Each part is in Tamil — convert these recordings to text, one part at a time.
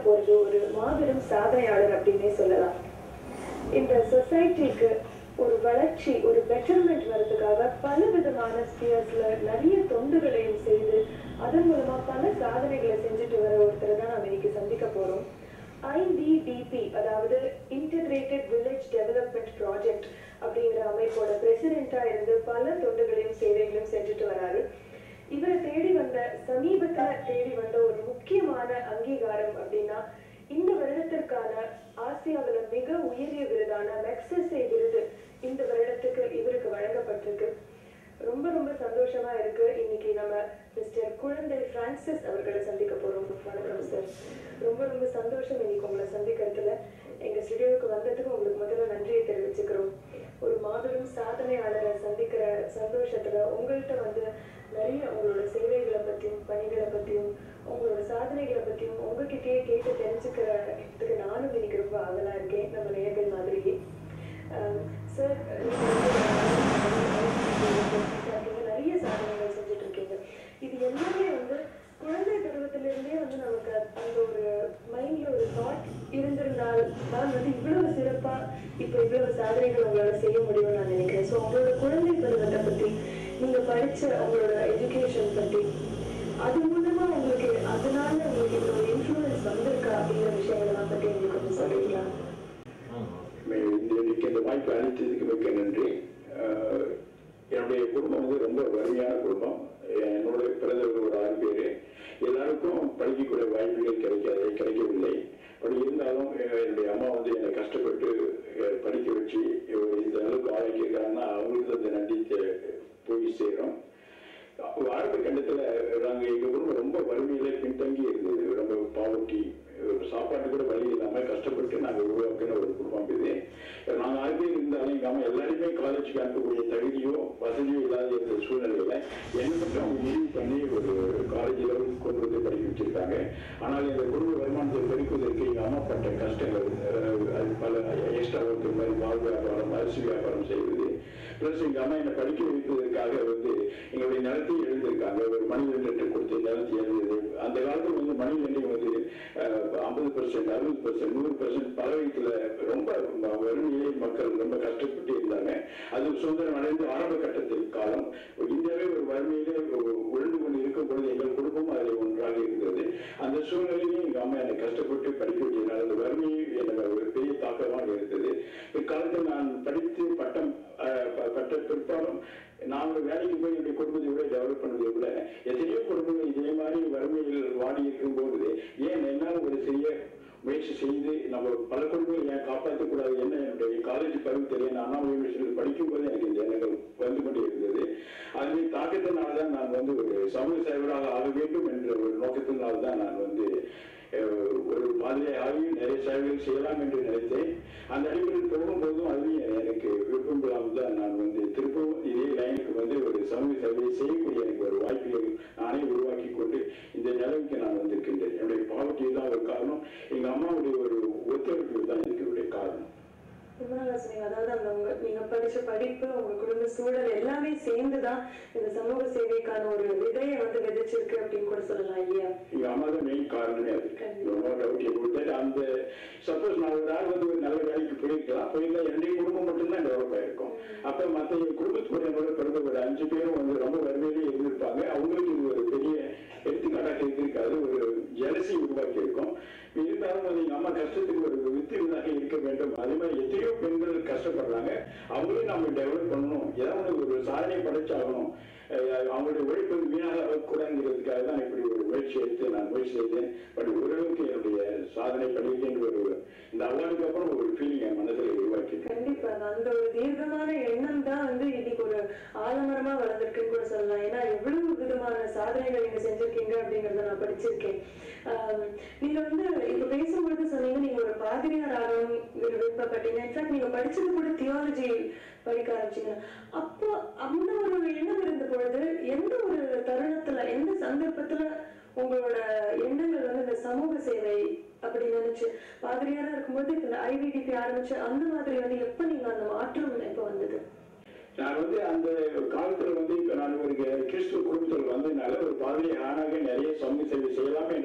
போறது ஒரு மாபெரும் சாதனையாளர் அப்படின்னே சொல்லலாம் இந்த சொசைட்டிக்கு ஒரு வளர்ச்சி ஒரு பெட்டர்மெண்ட் வர்றதுக்காக பல விதமான ஸ்பியர்ஸ்ல நிறைய தொண்டுகளையும் செய்து அதன் மூலமா பல சாதனைகளை செஞ்சுட்டு வர ஒருத்தரை தான் நம்ம இன்னைக்கு சந்திக்க போறோம் ஐடிடிபி அதாவது இன்டகிரேட்டட் வில்லேஜ் டெவலப்மெண்ட் ப்ராஜெக்ட் அப்படிங்கிற அமைப்போட பிரசிடென்ட்டா இருந்து பல தொண்டுகளையும் சேவைகளையும் செஞ்சுட்டு வராரு இவரை தேடி வந்த சமீபத்துல தேடி வந்த ஒரு முக்கியமான அங்கீகாரம் அப்படின்னா இந்த வருடத்திற்கான ஆசியாவுல மிக உயரிய விருதான மெக்சஸே விருது இந்த வருடத்துக்கு இவருக்கு வழங்கப்பட்டிருக்கு ரொம்ப ரொம்ப சந்தோஷமா இருக்கு இன்னைக்கு நம்ம மிஸ்டர் குழந்தை பிரான்சிஸ் அவர்களை சந்திக்க போறோம் வணக்கம் சார் ரொம்ப ரொம்ப சந்தோஷம் இன்னைக்கு உங்களை சந்திக்கிறதுல எங்க ஸ்டுடியோவுக்கு வந்ததுக்கு உங்களுக்கு முதல்ல நன்றியை தெரிவிச்சுக்கிறோம் ஒரு மாபெரும் சாதனையாளரை சந்திக்கிற சந்தோஷத்துல உங்கள்கிட்ட வந்து நிறைய உங்களோட சேவைகளை பத்தியும் பணிகளை பத்தியும் உங்களோட சாதனைகளை பத்தியும் உங்ககிட்டயே கேட்டு தெரிஞ்சுக்கிறதுக்கு நானும் இன்னைக்கு ரொம்ப ஆவலா இருக்கேன் நம்ம நேர்கள் மாதிரியே சார் நிறைய சாதனைகள் செஞ்சுட்டு இருக்கீங்க இது எல்லாமே வந்து குழந்தை பருவத்துல இருந்தே வந்து நமக்கு அந்த ஒரு மைண்ட்ல ஒரு தாட் இருந்திருந்தால் தான் வந்து இவ்வளவு சிறப்பா இப்ப இவ்வளவு சாதனைகள் உங்களால செய்ய முடியும்னு நான் நினைக்கிறேன் ஸோ உங்களோட குழந்தை பருவத்தை பத்தி நீங்க படிச்ச உங்களோட எஜுகேஷன் பத்தி அது மூலமா உங்களுக்கு அதனால உங்களுக்கு இந்த ஒரு இன்ஃப்ளூயன்ஸ் வந்திருக்கா அப்படிங்கிற விஷயங்கள்லாம் பத்தி எனக்கு கொஞ்சம் சொல்றீங்களா இன்னைக்கு இந்த வாய்ப்பு அளித்ததுக்கு மிக்க நன்றி அஹ், என்னுடைய குடும்பம் வந்து ரொம்ப வறுமையான குடும்பம் என்னோட பிறந்தவர்கள் ஒரு ஆறு பேர் எல்லாருக்கும் படிக்கக்கூடிய வாய்ப்புகள் கிடைக்காது கிடைக்கவில்லை அப்படி இருந்தாலும் அஹ், என்னுடைய அம்மா வந்து என்னை கஷ்டப்பட்டு அஹ், படிக்க வச்சு இவ- இந்த அளவுக்கு ஆளாக்கியிருக்காங்கன்னா அவங்களுக்கு அந்த நன்றி தே- போய் சேரும் ஆரம்ப கட்டத்துல நாங்க எங்க குடும்பம் ரொம்ப வறுமையில பின்தங்கி இருந்தது ரொம்ப பாவர்ட்டி சாப்பாட்டு கூட வழி இல்லாம கஷ்டப்பட்டு நாங்க உருவாக்கின ஒரு குடும்பம் இது நாங்க ஆறு பேர் இருந்தாலும் எங்க அம்மா எல்லாருமே காலேஜுக்கு அனுப்பக்கூடிய தகுதியோ வசதியோ இல்லாத இருந்த சூழ்நிலையில என்ன மட்டும் அவங்க முடிவு பண்ணி ஒரு காலேஜ் லெவலுக்கு கொண்டு வந்து படிக்க வச்சிருக்காங்க ஆனால் இந்த குடும்ப வருமானத்தை பெருக்குவதற்கு எங்க அம்மா பட்ட கஷ்டங்கள் அஹ், அது பல எக்ஸ்ட்ரா ஒர்க் மாதிரி பால் வியாபாரம் அரிசி வியாபாரம் செய்வது பிளஸ் எங்க அம்மா என்னை படிக்க வைப்பதற்காக வந்து எங்களுடைய நிலத்தை எழுந்திருக்காங்க ஒரு மணி லெண்டர் கொடுத்து நிலத்தை எழுந்தது அந்த காலத்துல வந்து மணி லெண்டிங் வந்து ஐம்பது பர்சன்ட் அறுபது பர்சன்ட் நூறு பர்சன்ட் பலவீனத்துல ரொம்ப வறுமையிலே மக்கள் ரொம்ப கஷ்டப்பட்டு இருந்தாங்க அது சுதந்திரம் அடைந்து ஆரம்ப கட்டத்தில் காலம் இந்தியாவே ஒரு வறுமையிலே உ- உழந்து கொண்டு இருக்கும் பொழுது எங்கள் குடும்பம் அதில் ஒன்றாக இருந்தது அந்த சூழ்நிலையிலே எங்க அம்மா என்னை கஷ்டப்பட்டு படிக்க வச்சதுனால அந்த வறுமை எனக்கு ஒரு பெரிய தாக்கமாக இருந்தது பிற்காலத்தில் நான் படித்து பட்டம் அஹ், ப- பட்ட பிற்பாடும் நான் ஒரு வேலைக்கு போய் என்னுடைய குடும்பத்தை விட டெவலப் பண்ணதை விட எத்தனையோ குடும்பங்கள் இதே மாதிரி வறுமையில் வாடி இருக்கும் போது ஏன் என்னால் ஒரு சிறிய முயற்சி செய்து நம்ம பல குடும்பங்கள் ஏன் காப்பாற்றக் கூடாது என்ன என்னுடைய காலேஜ் பருவத்தில் நான் அண்ணாமலை யூனிவர்சிட்டியில் படிக்கும் போது எனக்கு இந்த எண்ணங்கள் வந்து கொண்டே இருந்தது அதனை தாக்கத்தினால தான் நான் வந்து ஒரு சமூக சேவராக ஆக வேண்டும் என்ற ஒரு நோக்கத்தினால தான் நான் வந்து அஹ், ஒரு மாதிரி ஆகி நிறைய சேவைகள் செய்யலாம் என்று நினைத்தேன் அந்த அடிப்படையில் போகும்போதும் அதுவும் எனக்கு விருப்பம் இல்லாமல் தான் நான் வந்து திருப்பவும் இதே லைனுக்கு வந்து ஒரு சமூக சேவையை செய்யக்கூடிய எனக்கு ஒரு வாய்ப்புகள் நானே உருவாக்கி கொண்டு இந்த நிலைமைக்கு நான் வந்திருக்கின்றேன் என்னுடைய பாவர்ட்டி தான் ஒரு காரணம் எங்க அம்மாவுடைய ஒரு ஒத்துழைப்பு தான் இதுக்கு ஒரு காரணம் ரொம்ப நல்லா சொன்னீங்க அதாவது அந்த உங்க நீங்க படிச்ச படிப்பு உங்க குடும்ப சூழல் எல்லாமே சேர்ந்துதான் இந்த சமூக சேவைக்கான ஒரு விதையை வந்து விதைச்சிருக்கு அப்படின்னு கூட சொல்லலாம் இல்லையா எங்க அம்மா தான் மெயின் காரணமே அது நோ டவுட் about that. அந்த சப்போஸ் நான் ஒரு நாள் வந்து ஒரு நல்ல வேலைக்கு போயிருக்கலாம் போயிருந்தா என்னுடைய குடும்பம் மட்டும்தான் டெவலப் ஆயிருக்கும் அப்ப மத்த என் குடும்பத்தோட என்னோட பிறந்த ஒரு அஞ்சு பேரும் வந்து ரொம்ப வறுமையிலே இருந்திருப்பாங்க அவங்களுக்கு இது ஒரு பெரிய எடுத்துக்காட்டாக இருந்திருக்காது ஒரு ஜலசி உருவாக்கி இருக்கும் இருந்தாலும் வந்து எங்க அம்மா கஷ்டத்துக்கு ஒரு வித்திருந்தாக இருக்க வேண்டும் அதே மாதிரி எத்தனையோ பெண்கள் கஷ்டப்படுறாங்க அவங்களையும் நம்ம டெவலப் பண்ணணும் ஏதாவது ஒரு சாதனை படைச்சாகணும் அஹ் அவங்களுடைய உழைப்பு வந்து வீணாக கூடாதுங்கிறதுக்காக தான் இப்படி ஒரு முயற்சி எடுத்து நான் முயற்சி செய்தேன் பட் ஓரளவுக்கு என்னுடைய சாதனை பண்ணிட்டேன் ஒரு இந்த அவார்டுக்கு அப்புறம் ஒரு ஃபீலிங் என் மனதில் உருவாக்கி கண்டிப்பா அந்த ஒரு தீர்க்கமான எண்ணம் தான் வந்து இன்னைக்கு ஒரு ஆலமரமா வளர்ந்திருக்குன்னு கூட சொல்லலாம் ஏன்னா எவ்வளவு விதமான சாதனைகள் நீங்க செஞ்சிருக்கீங்க அப்படிங்கறத நான் படிச்சிருக்கேன் ஆஹ் நீங்க வந்து இப்ப பேசும்பொழுது சொன்னீங்க நீங்க ஒரு பாதிரியார் ஆகணும் விருப்பப்பட்டீங்க இன்ஃபேக்ட் நீங்க படிச்சது கூட தியாலஜி படிக்க ஆரம்பிச்சீங்க அப்போ அந்த ஒரு எண்ணம் இருந்த பொழுது எந்த ஒரு தருணத்துல எந்த சந்தர்ப்பத்துல உங்களோட எண்ணங்கள் வந்து இந்த சமூக சேவை அப்படி நினைச்சு பாதிரியாரா இருக்கும்போது இந்த ஐவிடிபி ஆரம்பிச்சு அந்த மாதிரி வந்து எப்ப நீங்க அந்த மாற்றம் எப்ப வந்தது நான் வந்து அந்த காலத்துல வந்து இப்ப நான் ஒரு கிறிஸ்துவ குடும்பத்தில் வந்ததுனால ஒரு பாதிரி ஆணாக நிறைய சமூக சேவை செய்யலாம் என்ற நோக்கத்தில்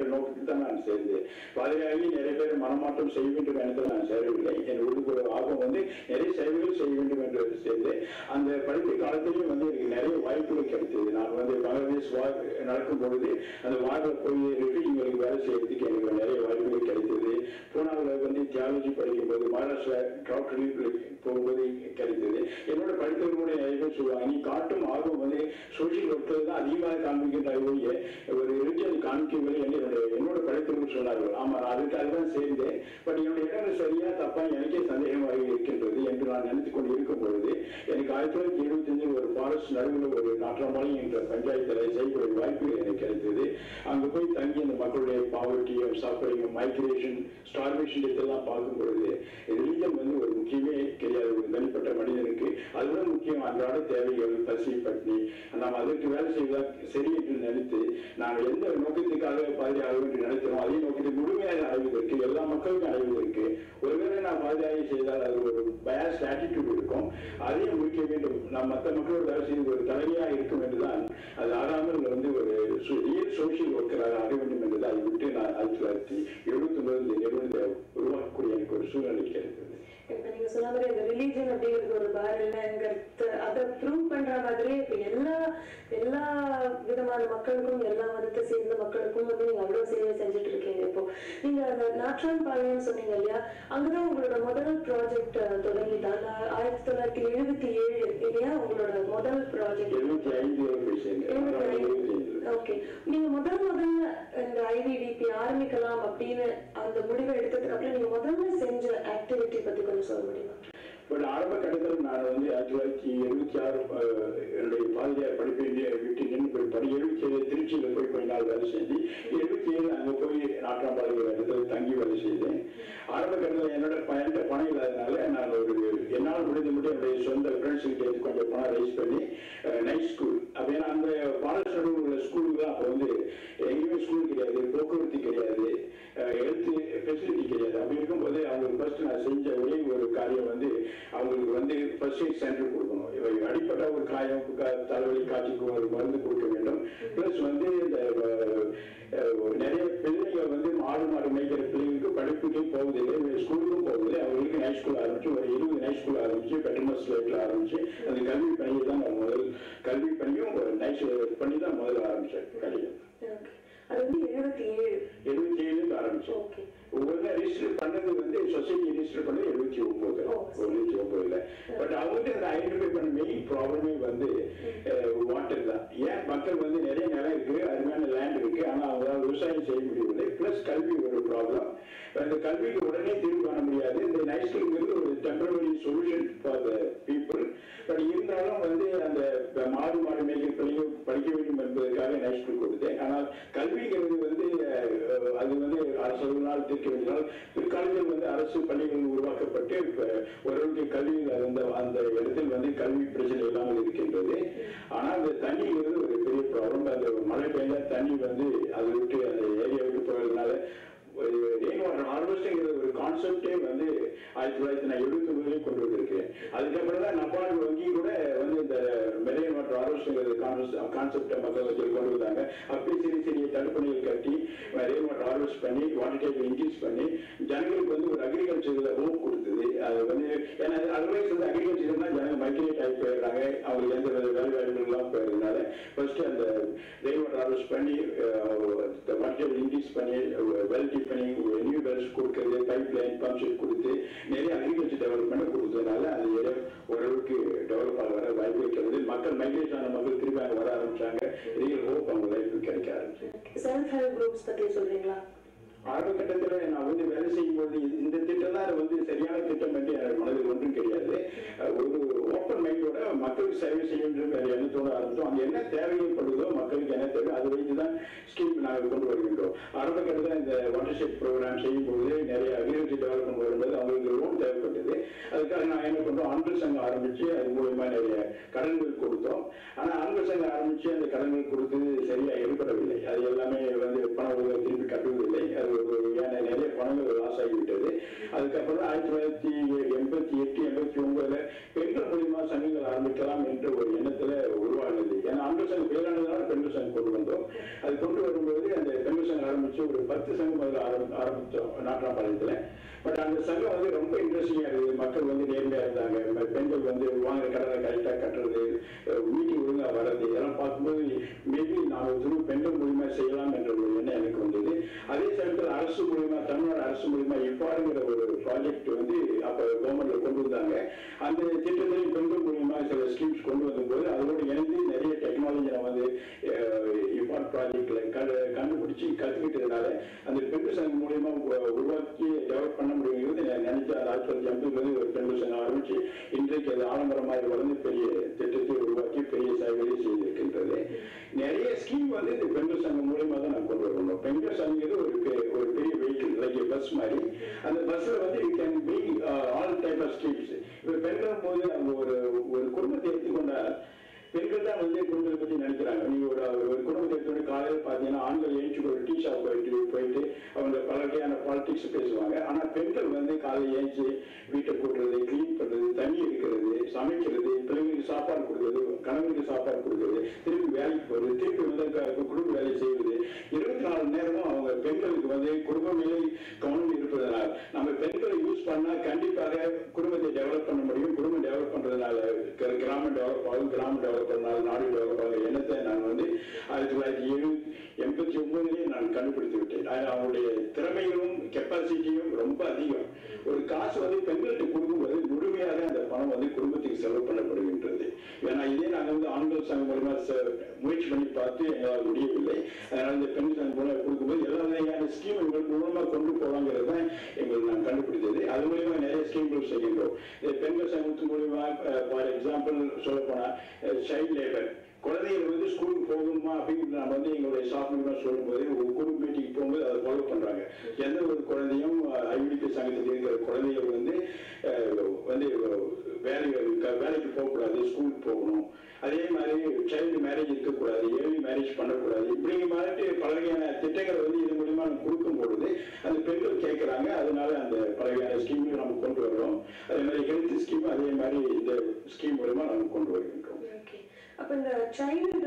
தான் நான் சேர்ந்தேன் பாதிரியாகி நிறைய பேர் மனமாற்றம் செய்ய வேண்டும் என்று நான் சேரவில்லை என் உள்ளுக்குள்ள ஆர்வம் வந்து நிறைய சேவைகள் செய்ய வேண்டும் என்று சேர்ந்தேன் அந்த படித்த காலத்திலேயும் வந்து எனக்கு நிறைய வாய்ப்புகள் கிடைத்தது நான் வந்து பங்களாதேஷ் வார் நடக்கும் பொழுது அந்த வார்டில் போய் ரெஃப்யூஜிங்களுக்கு வேலை செய்யறதுக்கு எனக்கு நிறைய வாய்ப்புகள் கிடைத்தது பூனாவில் வந்து தியாலஜி படிக்கும் போது மகாராஷ்டிரா டாக்டர் போகும்போது கிடைத்தது என்னோட படித்தவர்களுடைய நிறைய பேர் சொல்லுவாங்க நீ காட்டும் ஆர்வம் வந்து சோசியல் ஒர்க்கில் தான் அதிகமாக காண்பிக்கின்ற ஒழிய ஒரு ரிலிஜன் காண்பிக்கவில்லை என்று என்னுடைய என்னோட படித்தவர்கள் சொன்னார்கள் ஆமா நான் அதுக்காக தான் சேர்ந்தேன் பட் என்னுடைய இடங்கள் சரியா தப்பா எனக்கே சந்தேகமாக இருக்கின்றது என்று நான் நினைத்துக் கொண்டு இருக்கும் பொழுது எனக்கு ஆயிரத்தி தொள்ளாயிரத்தி எழுபத்தி அஞ்சில் ஒரு ஃபாரஸ்ட் நடுவில் ஒரு நாற்றமலை என்ற பஞ்சாயத்தில் செய்யக்கூடிய வாய்ப்பு எனக்கு கிடைத்தது அங்கு போய் தங்கி அந்த மக்களுடைய பாவர்ட்டியும் சஃபரிங் மைக்ரேஷன் ஸ்டார்வேஷன் இதெல்லாம் பார்க்கும் பொழுது ரிலிஜன் வந்து ஒரு முக்கியமே கிடையாது ஒரு தனிப்பட்ட மனிதனுக்கு அதுதான் முக்கியம் அன்றாட தேவைகள் பசி பட்னி நாம் அதற்கு வேலை செய்வதா சரி என்று நினைத்து நாங்கள் எந்த நோக்கத்துக்காக பாதுகாக்க என்று நினைத்தோம் அதே நோக்கத்தை முழுமையாக அடைவதற்கு எல்லா மக்களுக்கும் அடைவதற்கு ஒருவேளை நான் பாதுகாப்பு செய்தால் அது ஒரு பயாஸ் ஆட்டிடியூட் இருக்கும் அதையும் முடிக்க வேண்டும் நாம் மற்ற மக்களோட வேலை செய்து ஒரு தலைமையாக இருக்கும் என்றுதான் அது ஆறாமல் வந்து ஒரு ரியல் சோசியல் ஒர்க்கராக ஆக வேண்டும் என்று அதை விட்டு நான் ஆயிரத்தி தொள்ளாயிரத்தி எழுபத்தி ஒன்பது இந்த நிறுவனத்தை உருவாக்கக்கூடிய எனக்கு ஒரு சூழ்நிலை கிடைத்தது இப்ப நீங்க சொன்ன மாதிரி அந்த ரிலீஜன் அப்படிங்கிறது ஒரு பார் இல்லைங்கிறது அதை ப்ரூவ் பண்ற மாதிரி இப்ப எல்லா எல்லா விதமான மக்களுக்கும் எல்லா மதத்தை சேர்ந்த மக்களுக்கும் வந்து நீங்க அவ்வளவு சேவை செஞ்சுட்டு இருக்கீங்க இப்போ நீங்க அந்த நாற்றான் பாளையம் சொன்னீங்க இல்லையா அங்கதான் உங்களோட முதல் ப்ராஜெக்ட் தொடங்கிதான் ஆயிரத்தி தொள்ளாயிரத்தி எழுபத்தி ஏழு இல்லையா உங்களோட முதல் ப்ராஜெக்ட் எழுபத்தி ஐந்து பேசுங்க எழுபத்தி ஐந்து ஓகே நீங்க முதல் முதல்ல இந்த ஐவிடிபி ஆரம்பிக்கலாம் அப்படின்னு அந்த முடிவை எடுத்ததுக்கு அப்புறம் நீங்க முதல்ல செஞ்ச ஆக்டிவிட்டி பத்தி கொஞ்சம் சொல்ல முடியுமா பட் ஆரம்ப கட்டத்தில் நான் வந்து ஆயிரத்தி தொள்ளாயிரத்தி எழுபத்தி ஆறு அஹ், என்னுடைய பாதிரியார் படிப்பை நி- விட்டு நின்று போய் படி எழுபத்தி ஏழு திருச்சியில் போய் கொஞ்ச நாள் வேலை செஞ்சு எழுபத்தி ஏழு அங்கே போய் நாட்டாம்பாளைய இடத்துல தங்கி வேலை செய்தேன் ஆரம்ப கட்டத்தில் என்னோட பயன்ட்ட பணம் இல்லாதனால நான் ஒரு என்னால் முடிந்த மட்டும் என்னுடைய சொந்த ஃப்ரெண்ட்ஸ் கிட்ட கொஞ்சம் பணம் ரைஸ் பண்ணி நைட் ஸ்கூல் அப்போ ஏன்னா அந்த பாலஸ்டர் உள்ள ஸ்கூலுக்கு தான் அப்போ வந்து எங்கேயுமே ஸ்கூல் கிடையாது போக்குவரத்து கிடையாது ஹெல்த் ஃபெசிலிட்டி கிடையாது அப்படி இருக்கும்போது அவங்களுக்கு ஃபர்ஸ்ட் நான் செஞ்ச ஒரே ஒரு காரியம் வந்து அவங்களுக்கு வந்து ஃபர்ஸ்ட் எய்ட் சென்டர் கொடுக்கணும் இவை அடிப்பட்ட ஒரு காயம் க- தலைவலி காய்ச்சிக்கு ஒரு மருந்து கொடுக்க வேண்டும் ப்ளஸ் வந்து இந்த அஹ், அஹ், நிறைய பிள்ளைகள் வந்து மாடு மாடு மேய்க்கிற பிள்ளைங்களுக்கு படிப்புக்கே போவதில்லை ஸ்கூலுக்கும் போவதில்லை அவங்களுக்கு நைட் ஸ்கூல் ஆரம்பிச்சு ஒரு இருபது நைட் ஸ்கூல் ஆரம்பிச்சு பெட்டர்னஸ் லைட்ல ஆரம்பிச்சு அந்த கல்வி பணியை தான் நான் முதல் கல்வி பணியும் ஒரு நைட் பண்ணி தான் முதல்ல ஆரம்பிச்சேன் கல்வியை ஓகே அது வந்து எழுபத்தி ஏழு எழுபத்தி ஏழுல ஆரம்பிச்சோம் ஓகே ஒவ்வொரு ரெஜிஸ்டர் பண்ணது வந்து சொசைட்டி ரெஜிஸ்டர் பண்ணது எழுபத்தி ஒன்பது ஓ, சரி. எழுபத்தி ஒன்பதுல பட் அவங்க அந்த ஐடென்டிஃபை பண்ண மெயின் ப்ராப்ளமே வந்து வாட்டர் தான் ஏன் மக்கள் வந்து நிறைய நிலம் இருக்கு அருமையான லேண்ட் இருக்கு ஆனா அவங்களால விவசாயம் செய்ய முடியவில்லை பிளஸ் கல்வி ஒரு ப்ராப்ளம் அந்த கல்விக்கு உடனே தீர்வு காண முடியாது இந்த நைஸ்கிங்கிறது ஒரு temporary solution for the people but இருந்தாலும் வந்து அந்த மாடு மாடு மேய்க்கிற பிள்ளைங்க படிக்க வேண்டும் என்பதற்காக நைஸ்கில் கொடுத்தேன் ஆனால் கல்விங்கிறது வந்து அஹ், அது வந்து அரசுகளால் தீர்க்க வேண்டியதால் பிற்காலத்தில் வந்து அரசு பள்ளிகள் உருவாக்கப்பட்டு இப்ப ஓரளவுக்கு கல்வி அந்த அந்த இடத்தில் வந்து கல்வி பிரச்சனை இல்லாமல் இருக்கின்றது ஆனால் அந்த தண்ணிங்கிறது ஒரு பெரிய ப்ராப்ளம் அந்த மழை பெய்ஞ்சா தண்ணி வந்து அதை விட்டு அந்த ஏரியா விட்டு போகிறதுனால ரெயின் வாட்டர் ஹார்வெஸ்டிங்கிறது ஒரு கான்செப்டே வந்து ஆயிரத்தி தொள்ளாயிரத்தி நான் எழுபத்தி ஒன்பதுலேயே கொண்டு வந்திருக்கேன் அதுக்கப்புறம் தான் நபார்டு வங்கி கூட வந்து இந்த மெரைன் வாட்டர் ஹார்வெஸ்டிங்கிறது கான்செப்டை மக்கள் வச்சு கொண்டு வந்தாங்க அப்படி சிறிய சிறிய தடுப்பணைகள் கட்டி ரெயின் வாட்டர் ஹார்வெஸ்ட் பண்ணி வாட்டர் டேபிள் இன்க்ரீஸ் பண்ணி ஜனங்களுக்கு வந்து ஒரு அக்ரிகல்ச்சரில் ஹோப் கொடுத்தது அது வந்து ஏன்னா அதர்வைஸ் வந்து அக்ரிகல்ச்சர்னா ஜனங்க மைக்ரேட் ஆகி போயிடுறாங்க அவங்களுக்கு எந்த வித வேலை வாய்ப்புகள்லாம் போயிருந்தனால ஃபர்ஸ்ட் அந்த ரெயின் வாட்டர் ஹார்வெஸ்ட் பண்ணி வாட்டர் டேபிள் இன்க்ரீஸ் பண்ணி வெல் டீப் பண்ணி நியூ வெல்ஸ் கொடுக்கறது பைப் லைன் பம்ப் செட் கொடுத்து நிறைய அக்ரிகல்ச்சர் டெவலப்மெண்ட் கொடுத்ததுனால அந்த ஏரியா ஓரளவுக்கு டெவலப் ஆக வர வாய்ப்பு இருக்கிறது மக்கள் மைக்ரேட் ஆன மக்கள் திரும்பி அங்கே வர ஆரம்பிச்சாங்க ரியல் ஹோப் அவங்க லைஃப் கிடைக்க ஆரம்பிச்சு செல்ஃப் ஹெல்ப் குரூப்ஸ் பத்தி சொல்றீங்களா ஆரம்ப கட்டத்தில் நான் வந்து வேலை செய்யும்போது இது- இந்த திட்டம் தான் வந்து சரியான திட்டம் என்று எனக்கு மனதில் ஒன்றும் கிடையாது அஹ் ஒரு ஓப்பன் மைண்டோட மக்களுக்கு சேவை செய்யணும் வேற எண்ணத்தோட ஆரம்பித்தோம் அங்கே என்ன தேவைப்படுதோ மக்களுக்கு என்ன தேவை அதை வைத்து தான் ஸ்கீம் நாங்கள் கொண்டு வருகின்றோம் ஆரம்ப கட்டத்தில் இந்த வாட்டர் ஷெட் ப்ரோக்ராம் செய்யும்போது நிறைய அக்ரிகல்ச்சர் டெவலப்மெண்ட் வரும்போது அவங்களுக்கு லோன் தேவைப்பட்டது அதுக்காக நான் என்ன பண்றோம் ஆண்கள் சங்கம் ஆரம்பிச்சு அது மூலயமா நிறைய கடன்கள் கொடுத்தோம் ஆனா ஆண்கள் சங்கம் ஆரம்பிச்சு அந்த கடன்கள் கொடுத்தது சரியா ஏற்படவில்லை அது எல்லாமே வந்து பண உதவி திருப்பி கட்டுவதில்லை அது ஒரு வகையான நிறைய பணங்கள் லாஸ் ஆகிவிட்டது அதுக்கப்புறம் ஆயிரத்தி தொள்ளாயிரத்தி எண்பத்தி எட்டு எண்பத்தி ஒன்பதுல பெண்கள் மூலியமா சங்கங்கள் ஆரம்பிக்கலாம் என்ற ஒரு எண்ணத்துல உருவானது ஏன்னா ஆண்கள் சங்கம் பேரானதால பெண்கள் சங்கம் கொண்டு வந்தோம் அது கொண்டு வரும்போது அந்த பெண்கள் சங்கம் ஆரம்பிச்சு ஆரம்பிச்சு ஒரு பத்து சங்கம் முதல்ல ஆரம்பி ஆரம்பித்தோம் நாட்டாம்பாளையத்தில் பட் அந்த சங்கம் வந்து ரொம்ப இன்ட்ரெஸ்டிங்காக இருந்தது மக்கள் வந்து நேர்மையாக இருந்தாங்க ம- பெண்கள் வந்து வாங்குற கடனை கரெக்டாக கட்டுறது மீட்டிங் ஒழுங்காக வர்றது இதெல்லாம் பார்க்கும்போது மேபி நாம் திரு பெண்கள் மூலியமா செய்யலாம் என்ற ஒரு எண்ணம் எனக்கு வந்தது அதே சமயத்தில் அரசு மூலியமா தமிழ்நாடு அரசு மூலியமா இவ்வாறுங்கிற ஒரு ப்ராஜெக்ட் வந்து அப்போ கவர்மெண்ட்ல கொண்டு வந்தாங்க அந்த திட்டத்திலையும் பெண்கள் மூலியமா சில ஸ்கீம்ஸ் கொண்டு வந்தபோது அதோடு இணைந்து நிறைய டெக்னாலஜி நான் வந்து இவ்வாறு ப்ராஜெக்ட்ல கண்டுபிடிச்சு கற்றுக்கிட்டதுனால அந்த பெண்கள் சங்கம் மூலியமா உ- உருவாக்கி டெவலப் பண்ண முடியுங்கிறது நான் நினைச்ச அந்த ஆயிரத்தி தொள்ளாயிரத்தி எண்பதுலேருந்து ஒரு பெண்கள் சங்கம் ஆரம்பிச்சு இன்றைக்கு அது ஆடம்பரமாக வளர்ந்து பெரிய திட்டத்தை உருவாக்கி பெரிய சேவையை செய்திருக்கின்றது நிறைய ஸ்கீம் வந்து இந்த பெண்கள் சங்கம் மூலியமா தான் நான் கொண்டு வரணும் பெண்கள் சங்கம் ஒரு பெ- ஒரு பெரிய வெஹிக்கிள் லைக் பஸ் மாதிரி அந்த பஸ்ல வந்து you can be all type of schemes இப்போ பெண்கள் போது அவங்க ஒரு ஒரு குடும்பத்தை எடுத்துக்கொண்டா பெண்கள் தான் வந்து குடும்பத்தை பத்தி நினைக்கிறாங்க நீங்க ஒரு ஒரு குடும்பத்தை எடுத்துட்டு காலையில் பார்த்தீங்கன்னா ஆண்கள் ஏஞ்சி ஒரு டீ ஷாப் போயிட்டு போயிட்டு அவங்க பல வகையான பாலிடிக்ஸ் பேசுவாங்க ஆனா பெண்கள் வந்து காலையில் ஏஞ்சி வீட்டை கூட்டுறது க்ளீன் பண்றது தண்ணி எடுக்கிறது சமைக்கிறது பிள்ளைங்களுக்கு சாப்பாடு கொடுக்குறது கணவனுக்கு சாப்பாடு கொடுக்குறது திருப்பி வேலைக்கு போறது திருப்பி வந்து க- குடும்ப வேலை செய்வது இருபத்தி நாலு நேரமும் அவங்க பெண்களுக்கு வந்து குடும்ப நிலை கவனம் இருப்பதனால் நம்ம பெண்களை யூஸ் பண்ணா கண்டிப்பாக குடும்பத்தை டெவலப் பண்ண முடியும் குடும்பம் டெவலப் பண்றதுனால க- கிராமம் டெவலப் ஆகும் கிராமம் டெவலப் பண்ணால் நாடு டெவலப் ஆகும் எண்ணத்தை நான் வந்து ஆயிரத்தி தொள்ளாயிரத்தி ஏழு எண்பத்தி ஒன்பதுலேயே நான் கண்டுபிடித்து விட்டேன் அது அவங்களுடைய திறமைகளும் கெப்பாசிட்டியும் ரொம்ப அதிகம் ஒரு காசு வந்து பெண்கள்கிட்ட கொடுக்கும்போது முழுமையாக அந்த பணம் வந்து குடும்பத்துக்கு செலவு பண்ணப்படுகின்றது ஏன்னா இதே நாங்கள் வந்து ஆண்கள் சங்கம் மூலமா செ- முயற்சி பண்ணி பார்த்து எங்களால் முடியவில்லை அதனால இந்த பெண் சங்கம் மூலம் கொடுக்கும்போது எல்லா வகையான ஸ்கீம் எங்களுக்கு மூலமா கொண்டு போவாங்கிறது தான் எங்களுக்கு நான் கண்டுபிடித்தது அது மூலியமா நிறைய ஸ்கீம்கள் செய்கின்றோம் இந்த பெண்கள் சங்கத்து மூலியமா ஃபார் எக்ஸாம்பிள் சொல்ல போனா சைல்ட் லேபர் குழந்தைகள் வந்து ஸ்கூலுக்கு போகணுமா அப்படின்னு நம்ம வந்து எங்களுடைய ஸ்டாஃப் மெம்பர் சொல்லும்போது ஒரு குழு மீட்டிங் போகும்போது அதை ஃபாலோ பண்றாங்க எந்த ஒரு குழந்தையும் ஐவிடிபி சங்கத்தில் இருக்கிற குழந்தைகள் வந்து அஹ், வந்து வேலைக்கு வேலைக்கு போகக்கூடாது ஸ்கூலுக்கு போகணும் அதே மாதிரி சைல்டு மேரேஜ் இருக்கக்கூடாது ஏர்லி மேரேஜ் பண்ணக்கூடாது இப்படி மாதிரி பல வகையான திட்டங்களை வந்து இது மூலியமா நம்ம கொடுக்கும் பொழுது அந்த பெண்கள் கேட்கறாங்க அதனால அந்த பல வகையான ஸ்கீம்கள் நம்ம கொண்டு வர்றோம் அதே மாதிரி ஹெல்த் ஸ்கீம் அதே மாதிரி இந்த ஸ்கீம் மூலமா நம்ம கொண்டு வருகின்றோம் ஓகே அப்ப இந்த சைல்டு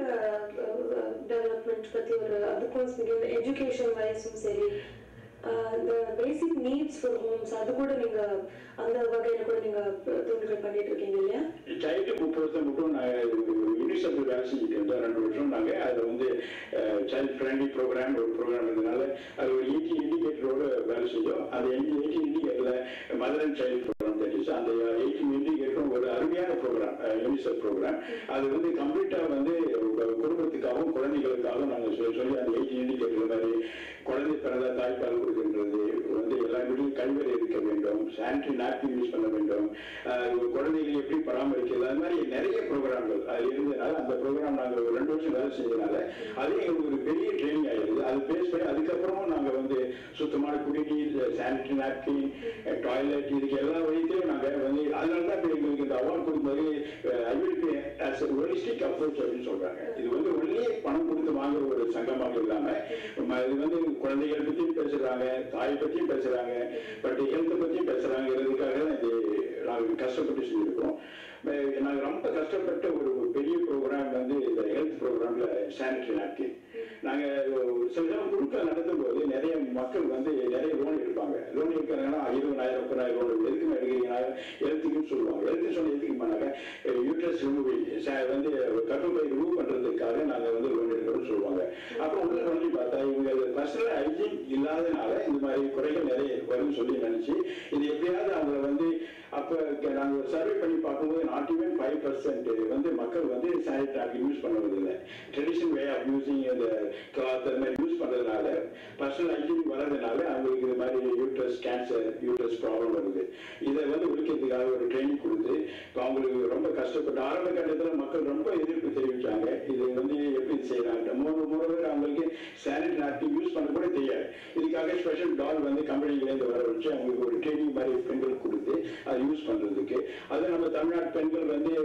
டெவலப்மெண்ட் பத்தி ஒரு அதுக்கும் சரி எஜுகேஷன் வைஸும் சரி அஹ், இந்த பேசிக் நீட்ஸ் ஃபார் ஹோம்ஸ் அது கூட நீங்க அந்த வகையில கூட நீங்க தொண்டுகள் பண்ணிட்டு இருக்கீங்க இல்லையா சைல்டு முப்பது வருஷம் மட்டும் நாங்கள் யூனிசெஃப் வேலை செஞ்சுட்டு இருந்தோம் ரெண்டு வருஷம் நாங்கள் அதில் வந்து சைல்ட் ஃப்ரெண்ட்லி ப்ரோக்ராம் ஒரு ப்ரோக்ராம் இருந்தனால அது ஒரு எயிட்டி இண்டிகேட்டரோட வேலை செஞ்சோம் அந்த எயிட்டி இண்டிகேட்டரில் மதர் அண்ட் சைல்டு ப்ரோக்ராம் தெரிஞ்சு அந்த எயிட்டி இண்டிகேட்டரும் ஒரு அருமையான ப்ரோக்ராம் யூனிசெஃப் ப்ரோக்ராம் அது வந்து கம்ப்ளீட்டாக வந்து குடும்பத்துக்காகவும் குழந்தைகளுக்காகவும் நாங்கள் சொல்லி சொல்லி அந்த எயிட்டி இண்டிகேட்டர் மாதிரி குழந்தை பிறந்த தாய்ப்பால் கொடுக்கின்றது வந்து எல்லா வீட்டிலும் கழிவறை இருக்க வேண்டும் சானிட்டரி நாப்கின் யூஸ் பண்ண வேண்டும் ஆஹ் ஒரு குழந்தைகளை எப்படி பராமரிக்கிறது அது மாதிரி நிறைய ப்ரோக்ராம்கள் அது இருந்ததுனால அந்த ப்ரோக்ராம் நாங்கள் ஒரு ரெண்டு வருஷம் வேலை செஞ்சதுனால அது எங்களுக்கு ஒரு பெரிய ட்ரைனிங் ஆயிடுது அது பேஸ் பண்ணி அதுக்கப்புறமும் நாங்கள் வந்து சுத்தமான குடிநீர் சானிட்டரி நாப்கின் டாய்லெட் இதுக்கு எல்லா வழித்தையும் நாங்கள் வந்து அதனால தான் இப்ப எங்களுக்கு இந்த அவார்ட் கொடுக்கும்போது ஐவிடிபி ஆஸ் ஹோலிஸ்டிக் அப்ரோச் அப்படின்னு சொல்றாங்க இது வந்து ஒன்லி பணம் கொடுத்து வாங்குற ஒரு சங்கமாக இல்லாம ம- இது வந்து குழந்தைகள் பத்தியும் பேசுறாங்க தாய் பத்தியும் பேசுறாங்க பட் ஹெல்த் பத்தியும் பேசுறாங்கிறதுக்காக தான் இது நாங்கள் கஷ்டப்பட்டு செஞ்சிருக்கோம் ம- நாங்க ரொம்ப கஷ்டப்பட்ட ஒரு ஒரு பெரிய ப்ரோக்ராம் வந்து இந்த ஹெல்த் ப்ரோக்ராம்ல சானிட்டரி நாப்கின் நாங்க ஒரு சில நேரம் குழுக்கள் நடத்தும் போது நிறைய மக்கள் வந்து நிறைய லோன் எடுப்பாங்க லோன் எடுக்கிறாங்கன்னா இருபதாயிரம் முப்பதாயிரம் லோன் எதுக்கு எடுக்கிறீங்கன்னா ஹெல்த்துக்குன்னு சொல்லுவாங்க ஹெல்த் சொன்ன எதுக்கு பண்ணாங்க யூட்ரஸ் ரிமூவிங் வந்து கட்டுப்பை ரிமூவ் பண்றதுக்காக நாங்க வந்து லோன் எடுக்கிறோம்னு சொல்லுவாங்க அப்புறம் உள்ள பண்ணி பார்த்தா இவங்க பர்சனல் ஹைஜீன் இல்லாதனால இந்த மாதிரி குறைகள் நிறைய வரும்னு சொல்லி நினைச்சு இது எப்படியாவது அவங்கள வந்து அப்ப க- நாங்க ஒரு சர்வே பண்ணி பார்க்கும்போது நாட் ஈவன் ஃபைவ் பர்சன்ட் வந்து மக்கள் வந்து சானிட்டரி யூஸ் பண்ணுவதில்லை ட்ரெடிஷனல் வே ஆஃப் யூசிங் இந்த கிளாத் அந்த மாதிரி யூஸ் பண்றதுனால பர்சனல் ஹைஜீன் வர்றதுனால அவங்களுக்கு இது மாதிரி யூட்ரஸ் கேன்சர் யூட்ரஸ் ப்ராப்ளம் வருது இதை வந்து ஒழிக்கிறதுக்காக ஒரு ட்ரைனிங் கொடுத்து இப்ப அவங்களுக்கு ரொம்ப கஷ்டப்பட்டு ஆரம்ப கட்டத்துல மக்கள் ரொம்ப எதிர்ப்பு தெரிவிச்சாங்க இது வந்து எப்படி செய்யறாங்க மூணு மூணு பேர் அவங்களுக்கு சானிட்டரி நாப்கின் யூஸ் பண்ண கூட தெரியாது இதுக்காக ஸ்பெஷல் டால் வந்து கம்பெனிலேருந்து வர வச்சு அவங்களுக்கு ஒரு ட்ரைனிங் மாதிரி பெண்கள் கொடுத்து அதை யூஸ் பண்றதுக்கு அது நம்ம தமிழ்நாட்டு பெண்கள் வந்து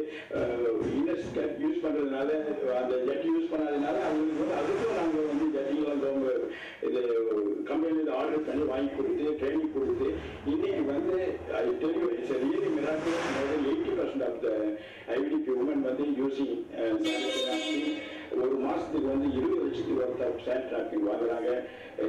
இன்னஸ் யூஸ் பண்றதுனால அந்த ஜட்டி யூஸ் பண்ணாதனால அவங்களுக்கு வந்து அதுக்கும் நாங்கள் வந்து ஜட்டிகள் வந்து அவங்க இது கம்பெனியில் ஆர்டர் பண்ணி வாங்கி கொடுத்து ட்ரைனிங் கொடுத்து இன்னைக்கு வந்து I tell you it's really miracle eighty percent of the IVDP women வந்து யூசிங் ஒரு மாசத்துக்கு வந்து இருபது லட்சத்துக்கு ஒர்த் ஆஃப் சானிட் நாப்கின் வாங்குறாங்க really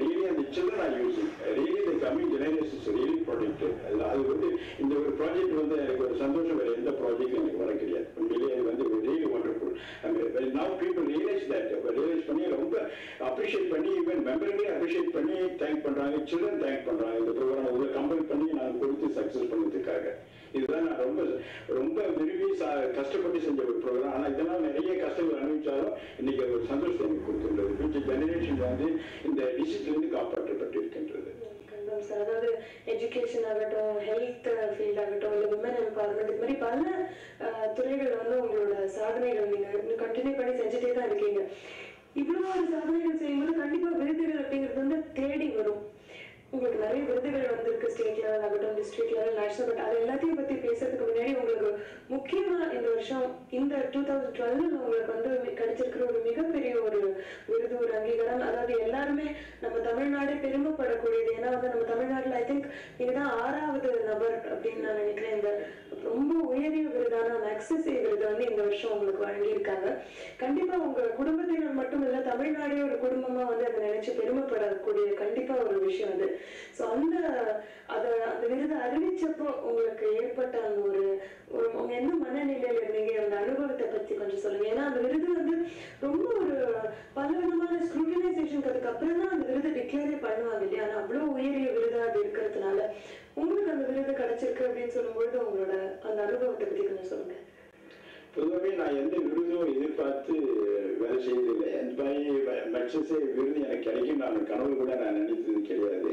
children are using. Really, the coming generation is really protected. அது அது வந்து இந்த ஒரு ப்ராஜெக்ட் வந்து எனக்கு ஒரு சந்தோஷம் வேற எந்த ப்ராஜெக்ட் எனக்கு வர கிடையாது உண்மையிலேயே அது வந்து really wonderful now people realise that realise பண்ணி ரொம்ப அப்ரிஷியேட் பண்ணி ஈவன் மெம்பர்களே அப்ரிஷியேட் பண்ணி தேங்க் பண்றாங்க சில்ட்ரன் தேங்க் பண்றாங்க இந்த ப்ரோக்ராம் உங்களை கம்பல் பண்ணி நாங்கள் கொடுத்து சக்சஸ் பண்ணதுக்காக இதுதான் நான் ரொம்ப ரொம்ப விரும்பி சா- கஷ்டப்பட்டு செஞ்ச ஒரு ப்ரோக்ராம் ஆனா இதெல்லாம் நிறைய கஷ்டங்கள் அனுபவிச்சாலும் இன்னைக்கு அது ஒரு சந்தோஷத்தை எனக்கு கொடுக்கின்றது ஃபியூச்சர் ஜெனரேஷன் வந்து இந்த டிசிப்ளிருந்து காப்பாற்றப்பட்டு இருக்கின்றது கண்டம் சார் அதாவது எஜுகேஷன் ஆகட்டும் ஹெல்த் ஃபீல்ட் ஆகட்டும் இல்லை விமன் எம்பவர்மெண்ட் இது மாதிரி பல அஹ், துறைகள் வந்து உங்களோட சாதனைகள் நீங்க இன்னும் கண்டினியூ பண்ணி செஞ்சுட்டே தான் இருக்கீங்க இவ்வளவு ஒரு சாதனைகள் செய்யும்போது கண்டிப்பா விருதுகள் அப்படிங்கிறது வந்து தேடி வரும் உங்களுக்கு நிறைய விருதுகள் வந்திருக்கு ஸ்டேட் லெவல் ஆகட்டும் டிஸ்ட்ரிக்ட் லெவல் நேஷனல் பட் அது எல்லாத்தையும் பத்தி பேசுறதுக்கு முன்னாடி உங்களுக்கு முக்கியமா இந்த வருஷம் இந்த டூ தௌசண்ட் டுவெல் உங்களுக்கு வந்து மி- கிடைச்சிருக்கிற ஒரு மிகப்பெரிய ஒரு விருது ஒரு அங்கீகாரம் அதாவது எல்லாருமே நம்ம தமிழ்நாடு பெருமைப்படக்கூடியது ஏன்னா வந்து நம்ம தமிழ்நாட்டுல ஐ திங்க் நீங்க தான் ஆறாவது நபர் அப்படின்னு நான் நினைக்கிறேன் இந்த ரொம்ப உயரிய விருதான மேக்ஸிசி விருது வந்து இந்த வருஷம் உங்களுக்கு வழங்கியிருக்காங்க கண்டிப்பா உங்க குடும்பத்தினர் மட்டும் இல்ல தமிழ்நாடே ஒரு குடும்பமா வந்து அதை நினைச்சு பெருமைப்படக்கூடிய கண்டிப்பா ஒரு விஷயம் அது சோ அந்த அத அந்த விருதை அறிவிச்சப்போ உங்களுக்கு ஏற்பட்ட அந்த ஒரு ஒரு உங்க என்ன மனநிலையில இருந்தீங்க அந்த அனுபவத்தை பத்தி கொஞ்சம் சொல்லுங்க ஏன்னா அந்த விருது வந்து ரொம்ப ஒரு பல விதமான ஸ்க்ரூட்டனைசேஷனுக்கு அதுக்கப்புறம் தான் அந்த விருதை டிக்ளேரே பண்ணுவாங்க இல்லையா ஆனா அவ்வளவு உயரிய விருதா அது இருக்கிறதுனால உங்களுக்கு அந்த விருது கிடைச்சிருக்கு அப்படின்னு சொல்லும்பொழுது உங்களோட அந்த அனுபவத்தை பத்தி கொஞ்சம் சொல்லுங்க பொதுவாகவே நான் எந்த விருதும் எதிர்பார்த்து வேலை செய்ததில்லை அந்த மாதிரி மெக்ஸஸே விருது எனக்கு கிடைக்கும் நான் கனவு கூட நான் நினைத்தது கிடையாது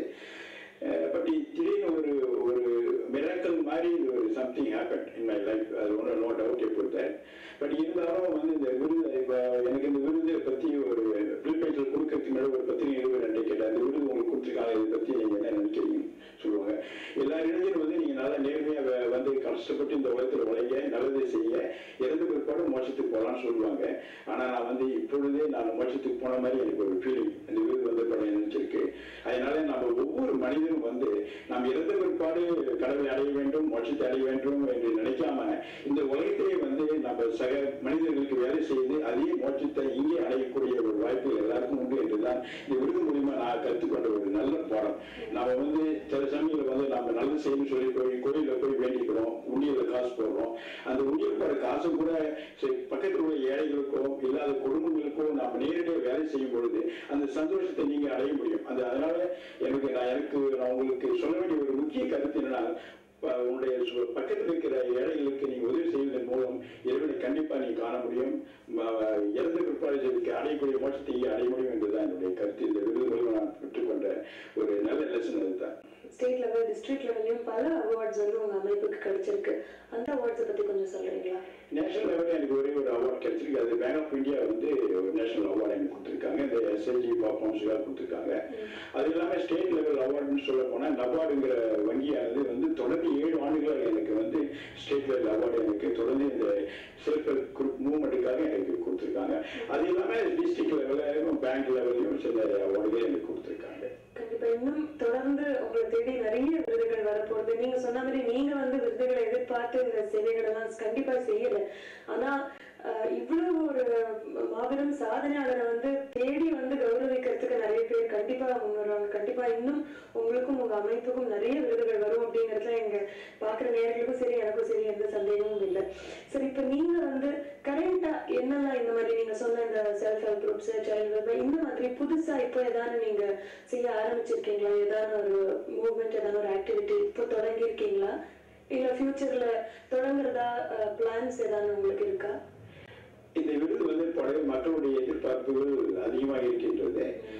பட் திடீர்னு ஒரு ஒரு மிராக்கல் மாதிரி இது ஒரு something happen in my life அது ஒன்றும் நோ டவுட் எப்போ பட் இருந்தாலும் வந்து இந்த விருது இப்போ எனக்கு இந்த விருதை பற்றி ஒரு பிலிப்பைன்ஸில் கொடுக்கறதுக்கு முன்னாடி ஒரு பத்திரிகை நிறுவனம் ரெண்டை கேட்டேன் அந்த விருது உங்களுக்கு கொடுத்துருக்காங்க இதை பற்றி நீங்கள் என்ன நினைக்கிறீங்க சொல்லுவாங்க எல்லா இளைஞரும் வந்து நீங்கள் நல்லா நேர்மையாக வந்து கஷ்டப்பட்டு இந்த உலகத்தில் உழைங்க நல்லதை செய்ய இறந்து பிற்பாடு மோட்சத்துக்கு போகலாம்னு சொல்லுவாங்க ஆனால் நான் வந்து இப்பொழுதே நான் மோட்சத்துக்கு போன மாதிரி எனக்கு ஒரு ஃபீலிங் இந்த விருது வந்து படம் நினைச்சிருக்கு அதனால நம்ம ஒவ்வொரு மனிதனும் வந்து நாம் இறந்த பிற்பாடு கடவுளை அடைய வேண்டும் மோட்சத்தை அடைய வேண்டும் என்று நினைக்காம இந்த உலகத்திலே வந்து நம்ம சக மனிதர்களுக்கு வேலை செய்து அதே மோட்சத்தை இங்கே அடையக்கூடிய ஒரு வாய்ப்பு எல்லாருக்கும் உண்டு என்றுதான் இந்த விருது மூலியமா நான் கற்றுக்கொண்ட ஒரு நல்ல பாடம் நாம வந்து சில சமயங்கள் வந்து நம்ம நல்லது செய்யணும்னு சொல்லி போய் கோயில போய் வேண்டிக்கிறோம் உண்டியல காசு போடுறோம் அந்த உண்டியல் போடுற காசு கூட சரி, பக்கத்தில் உள்ள ஏழைகளுக்கோ இல்லாத குடும்பங்களுக்கோ நாம் நேரடியாக வேலை செய்யும் பொழுது அந்த சந்தோஷத்தை நீங்க அடைய முடியும் அந்த அதனால எனக்கு நான் எனக்கு நான் உங்களுக்கு சொல்ல வேண்டிய ஒரு முக்கிய கருத்து என்னன்னா ப- உன்னுடைய சு- பக்கத்தில் இருக்கிற ஏழைகளுக்கு நீங்க உதவி செய்வதன் மூலம் இறைவனை கண்டிப்பா நீங்க காண முடியும் ம- இறந்த பிற்பாடு இதுக்கு அடையக்கூடிய மோட்சத்தை இங்கே அடைய முடியும் என்றுதான் என்னுடைய கருத்து இந்த விருது மூலம் நான் பெற்றுக்கொண்ட ஒரு நல்ல லெசன் அதுதான் ஸ்டேட் லெவல் டிஸ்ட்ரிக்ட் லெவல்லையும் பல அவார்ட்ஸ் வந்து உங்க அமைப்புக்கு கிடைச்சிருக்கு அந்த அவார்ட்ஸை பத்தி கொஞ்சம் சொல்றீங்களா நேஷனல் லெவலில் எனக்கு ஒரே ஒரு அவார்ட் கிடைச்சிருக்கு அது பேங்க் ஆஃப் இந்தியா வந்து ஒரு நேஷனல் அவார்டு எனக்கு கொடுத்துருக்காங்க இந்த எஸ்ஐஜி பர்ஃபார்மன்ஸுக்காக கொடுத்துருக்காங்க அது இல்லாமல் ஸ்டேட் லெவல் அவார்டுன்னு சொல்ல போனால் நபார்டுங்கிற வங்கியானது வந்து தொடர்ந்து ஏழு ஆண்டுகளாக எனக்கு வந்து ஸ்டேட் லெவல் அவார்டு எனக்கு தொடர்ந்து இந்த செல்ஃப் ஹெல்ப் குரூப் மூவ்மெண்ட்டுக்காக எனக்கு கொடுத்துருக்காங்க அது இல்லாமல் டிஸ்ட்ரிக்ட் லெவலில் பேங்க் லெவல்லையும் சில அவார்டுகள் எனக்கு கொடுத்துருக்காங்க கண்டிப்பா இன்னும் தொடர்ந்து உங்களை தேடி நிறைய விருதுகள் வரப்போகுது நீங்க சொன்ன மாதிரி நீங்க வந்து விருதுகளை எதிர்பார்த்து இந்த சேவைகள் எல்லாம் கண்டிப்பா செய்யல ஆனா அஹ், இவ்வளவு ஒரு மாபெரும் சாதனையாளரை வந்து தேடி வந்து கௌரவிக்கிறதுக்கு நிறைய பேர் கண்டிப்பா முன்வருவாங்க கண்டிப்பா இன்னும் உங்களுக்கும் உங்க அமைப்புக்கும் நிறைய விருதுகள் வரும் அப்படிங்கறதுல எங்க பாக்குற நேர்களுக்கும் சரி எனக்கும் சரி எந்த சந்தேகமும் இல்லை சரி இப்ப நீங்க வந்து கரண்டா என்னெல்லாம் இந்த மாதிரி நீங்க சொன்ன இந்த self help groups child welfare இந்த மாதிரி புதுசா இப்போ ஏதாவது நீங்க செய்ய ஆரம்பிச்சிருக்கீங்களா ஏதாவது ஒரு மூவ்மெண்ட் ஏதாவது ஒரு ஆக்டிவிட்டி இப்போ தொடங்கி இருக்கீங்களா இல்ல ஃபியூச்சர்ல தொடங்குறதா பிளான்ஸ் ஏதாவது உங்களுக்கு இருக்கா இந்த விருது வந்து பழைய மக்களுடைய எதிர்பார்ப்புகள் அதிகமாக இருக்கின்றது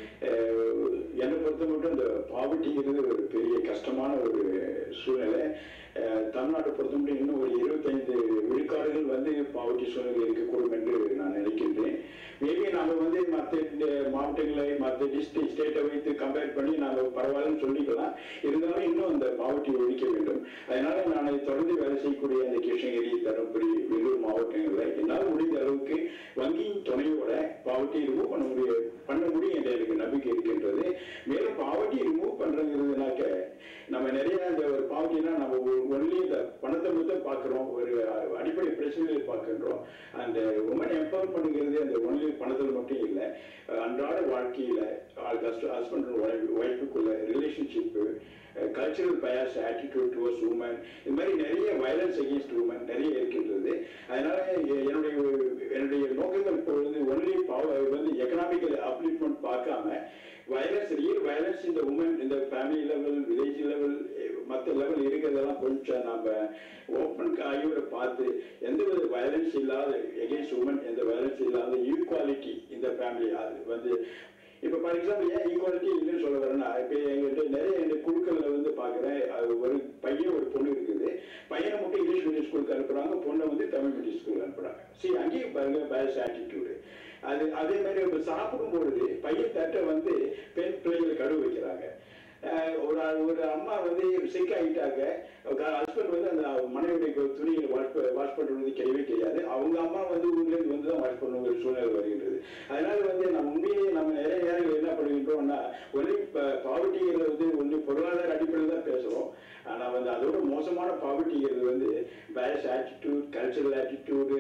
அஹ் என்னை பொறுத்த மட்டும் இந்த பாவர்ட்டிங்கிறது ஒரு பெரிய கஷ்டமான ஒரு சூழ்நிலை அஹ் தமிழ்நாட்டை பொறுத்த மட்டும் இன்னும் ஒரு இருபத்தைந்து விழுக்காடுகள் வந்து பாவர்ட்டி சூழ்நிலை இருக்கக்கூடும் என்று நான் நினைக்கின்றேன் மேபி நாம வந்து மற்ற மாவட்டங்களை மற்ற டிஸ்ட்ரிக்ட் ஸ்டேட்டை வைத்து கம்பேர் பண்ணி நாங்கள் பரவாயில்லன்னு சொல்லிக்கலாம் இருந்தாலும் இன்னும் அந்த பாவர்ட்டி ஒழிக்க வேண்டும் அதனால நான் அதை தொடர்ந்து வேலை செய்யக்கூடிய அந்த கிருஷ்ணகிரி தருமபுரி வேலூர் மாவட்டங்களில் என்னால் முடிந்த அளவுக்கு வங்கியின் துணையோட பாவர்ட்டி ரிமூவ் பண்ண முடியும் பண்ண முடியும் என்ற எனக்கு நம்பிக்கை இருக்கின்றது மேலும் பாவர்ட்டி ரிமூவ் பண்றதுனாக்க நம்ம நிறைய இந்த ஒரு பாவர்ட்டினா நம்ம ஒன்லி இந்த பணத்தை மட்டும் பார்க்குறோம் ஒரு அடிப்படை பிரச்சனைகளை பார்க்கின்றோம் அந்த உமன் எம்பவர் பண்ணுங்கிறது அந்த ஒன்லி பணத்தில் மட்டும் இல்லை அன்றாட வாழ்க்கையில ஹஸ்பண்ட் ஒய்ஃபுக்குள்ள relationship cultural bias attitude towards women இது மாதிரி நிறைய வயலன்ஸ் அகேன்ஸ்ட் உமன் நிறைய இருக்கின்றது அதனால எ- என்னுடைய என்னுடைய நோக்கங்கள் இப்போ வந்து ஒன்லி வந்து எக்கனாமிக்கல் அப்லிஃப்மெண்ட் பார்க்காம வயலன்ஸ் ரியல் வயலன்ஸ் இந்த உமன் இந்த ஃபேமிலி லெவல் வில்லேஜ் லெவல் மற்ற லெவல் இருக்கிறதெல்லாம் கொஞ்சம் நம்ம ஓப்பன் ஆகியோட பார்த்து எந்த வித வயலன்ஸ் இல்லாத எகேன்ஸ்ட் உமன் எந்த வயலன்ஸ் இல்லாத ஈக்குவாலிட்டி இந்த ஃபேமிலி அது வந்து இப்போ ஃபார் எக்ஸாம்பிள் ஏன் ஈக்குவாலிட்டி இல்லைன்னு சொல்ல வரேன்னா இப்போ எங்கிட்ட நிறைய எங்க குழுக்கள்ல வந்து பார்க்குறேன் அது ஒரு பையன் ஒரு பொண்ணு இருக்குது பையனை மட்டும் இங்கிலீஷ் மீடியம் ஸ்கூலுக்கு அனுப்புறாங்க பொண்ணை வந்து தமிழ் மீடியம் ஸ்கூலுக்கு அனுப்புறாங்க சரி அங்கேயும் பாருங்க பேலன்ஸ் ஆட்டிடியூடு அது அதே மாதிரி இப்போ சாப்பிடும் பொழுது பையன் தட்டை வந்து பெண் பிள்ளைகள் கழுவு வைக்கிறாங்க அஹ் ஒரு ஒரு அம்மா வந்து சிக் ஆகிட்டாக்க ஹஸ்பண்ட் வந்து அந்த மனைவியுடைய துணிகளை வாஷ் வாஷ் பண்றது கிடையவே கிடையாது அவங்க அம்மா வந்து ஊர்ல இருந்து வந்து தான் வாஷ் பண்ணுங்கிற சூழ்நிலை வருகின்றது அதனால வந்து நம்ம உண்மையிலேயே நம்ம நிறைய நேரங்கள் என்ன பண்ணுகின்றோம்னா ஒன்லி பாவர்ட்டிங்கிறது வந்து ஒன்லி பொருளாதார அடிப்படையில் தான் பேசுறோம் ஆனா வந்து அதோட மோசமான பாவர்ட்டிங்கிறது வந்து பேலஸ் attitude cultural attitude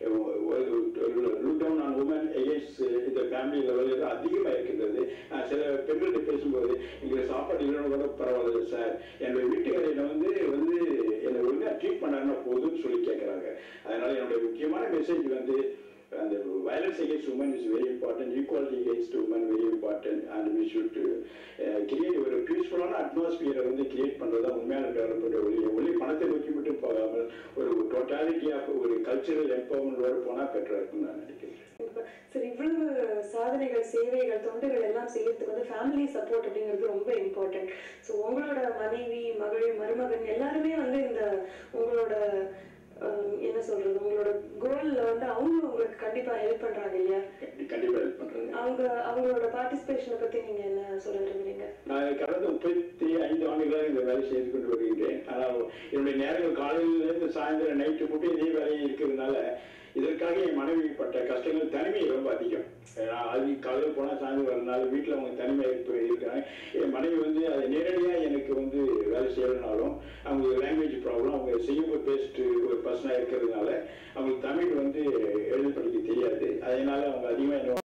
look down on women against இந்த ஃபேமிலி லெவலில் அதிகமாக இருக்கின்றது நான் சில பெண்கள்கிட்ட பேசும்போது எங்களுக்கு சாப்பாடு இல்லைன்னு கூட பரவாயில்ல சார் என்னுடைய வீட்டுக்காரையில வந்து வந்து என்னை ஒழுங்கா ட்ரீட் பண்ணாருன்னா போதும்னு சொல்லி கேட்குறாங்க அதனால என்னுடைய முக்கியமான மெசேஜ் வந்து அந்த violence against women is very important equality against women very important and we should uh, create ஒரு பீஸ்ஃபுல்லான அட்மாஸ்பியரை வந்து கிரியேட் பண்றதா உண்மையான டெவலப்மெண்ட் ஒளி ஒளி பணத்தை நோக்கி மட்டும் போகாமல் ஒரு டோட்டாலிட்டியாக ஒரு கல்ச்சரல் எம்பவர்மெண்டோட போனா பெட்டரா இருக்கும்னு நான் நினைக்கிறேன் இப்ப சரி இவ்வளவு சாதனைகள் சேவைகள் தொண்டுகள் எல்லாம் செய்யறதுக்கு வந்து ஃபேமிலி சப்போர்ட் அப்படிங்கிறது ரொம்ப இம்பார்ட்டன்ட் ஸோ உங்களோட மனைவி மகள் மருமகன் எல்லாருமே வந்து இந்த உங்களோட ஹம், என்ன சொல்றது உங்களோட கோல்ல வந்து அவங்களும் உங்களுக்கு கண்டிப்பா ஹெல்ப் பண்றாங்க இல்லையா கண்டி- கண்டிப்பா ஹெல்ப் பண்றேன் அவங்க அவங்களோட பார்ட்டிசிபேஷனை பத்தி நீங்க என்ன சொல்ல விரும்புறீங்க நான் கடந்த முப்பத்தி ஐந்து ஆண்டுகளாக இந்த வேலை செய்து கொண்டு வருகின்றேன் ஆனால் என்னுடைய நேரங்கள் காலையிலிருந்து சாயந்தரம் நைட்டு மட்டும் இதே வேலையே இருக்கிறதுனால இதற்காக என் மனைவி பட்ட கஷ்டங்கள் தனிமை ரொம்ப அதிகம் நான் அது காலையில் போனால் சாயந்தரம் வரனால வீட்டில் அவங்க தனிமை இருப்பு இருக்காங்க என் மனைவி வந்து அதை நேரடியாக எனக்கு வந்து வேலை செய்யறதுனாலும் அவங்களுக்கு லாங்குவேஜ் ப்ராப்ளம் அவங்க சிங்கப்பூர் பேஸ்ட் ஒரு பர்சனாக இருக்கிறதுனால அவங்களுக்கு தமிழ் வந்து எழுத படிக்க தெரியாது அதனால அவங்க அதிகமாக